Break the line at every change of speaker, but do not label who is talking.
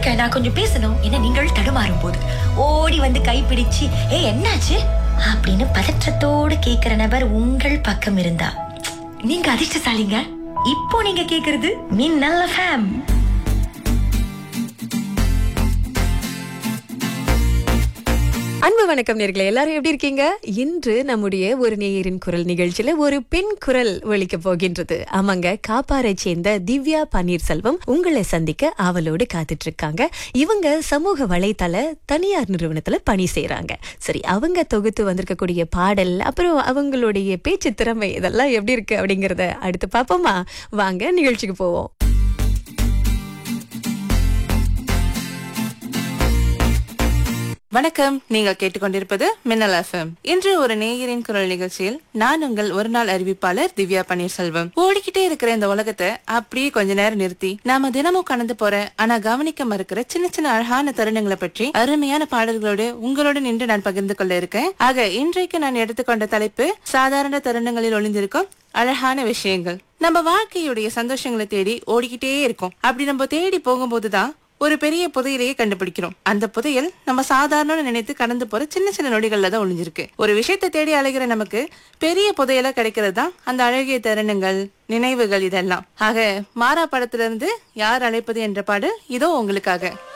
இருங்க நான் கொஞ்சம் பேசணும் என்ன நீங்கள் தடுமாறும் போது ஓடி வந்து கைப்பிடிச்சு ஏ என்னாச்சு அப்படின்னு பதற்றத்தோடு கேக்குற நபர் உங்கள் பக்கம் இருந்தா நீங்க அதிர்ஷ்டசாலிங்க இப்போ நீங்க கேக்குறது மின்னல் ஃபேம்
அன்பு வணக்கம் நேர்களே எல்லாரும் எப்படி இருக்கீங்க இன்று நம்முடைய ஒரு நேயரின் குரல் நிகழ்ச்சியில ஒரு பெண் குரல் ஒலிக்க போகின்றது ஆமாங்க காப்பாரை சேர்ந்த திவ்யா பன்னீர்செல்வம் உங்களை சந்திக்க ஆவலோடு காத்துட்டு இருக்காங்க இவங்க சமூக வலைத்தள தனியார் நிறுவனத்துல பணி செய்றாங்க சரி அவங்க தொகுத்து வந்திருக்கக்கூடிய பாடல் அப்புறம் அவங்களுடைய பேச்சு திறமை இதெல்லாம் எப்படி இருக்கு அப்படிங்கறத அடுத்து பாப்போமா வாங்க நிகழ்ச்சிக்கு போவோம்
வணக்கம் நீங்கள் கேட்டுக்கொண்டிருப்பது மின்னல் எஃப்எம் இன்று ஒரு நேயரின் குரல் நிகழ்ச்சியில் நான் உங்கள் ஒரு நாள் அறிவிப்பாளர் திவ்யா பன்னீர்செல்வம் ஓடிக்கிட்டே இருக்கிற இந்த உலகத்தை அப்படியே கொஞ்ச நேரம் நிறுத்தி நாம தினமும் கடந்து போற ஆனா கவனிக்க மறுக்கிற சின்ன சின்ன அழகான தருணங்களை பற்றி அருமையான பாடல்களோடு உங்களோடு நின்று நான் பகிர்ந்து கொள்ள இருக்கேன் ஆக இன்றைக்கு நான் எடுத்துக்கொண்ட தலைப்பு சாதாரண தருணங்களில் ஒளிந்திருக்கும் அழகான விஷயங்கள் நம்ம வாழ்க்கையுடைய சந்தோஷங்களை தேடி ஓடிக்கிட்டே இருக்கோம் அப்படி நம்ம தேடி போகும்போதுதான் ஒரு பெரிய புதையலையே கண்டுபிடிக்கிறோம் அந்த புதையல் நம்ம சாதாரண நினைத்து கடந்து போற சின்ன சின்ன நொடிகள்ல தான் ஒளிஞ்சிருக்கு ஒரு விஷயத்தை தேடி அலைகிற நமக்கு பெரிய புதையலா கிடைக்கிறது தான் அந்த அழகிய தருணங்கள் நினைவுகள் இதெல்லாம் ஆக மாறா படத்துல இருந்து யார் அழைப்பது என்ற பாடு இதோ உங்களுக்காக